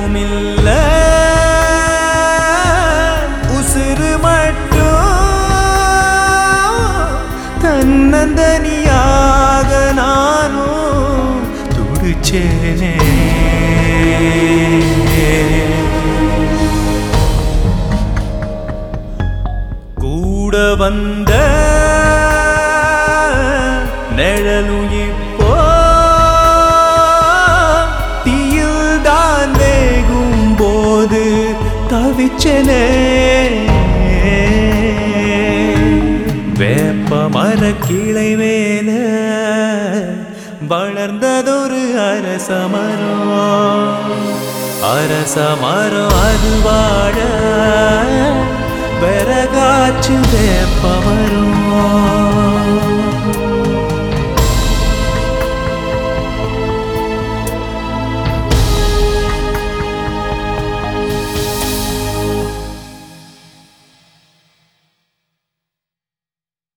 யாரும் இல்ல உசுறு மட்டும் தன்னந்தனியாக நானும் துடிச்சேனே கூட வந்த நிழலும் இப்போ தீயில் தான் வேகும் போது தவிச்சனே வேப்ப மர கிளை மேல வளர்ந்ததொரு அரச மரம் அரச மரம் அது வாழ விறகாச்சு வேப்ப மரம்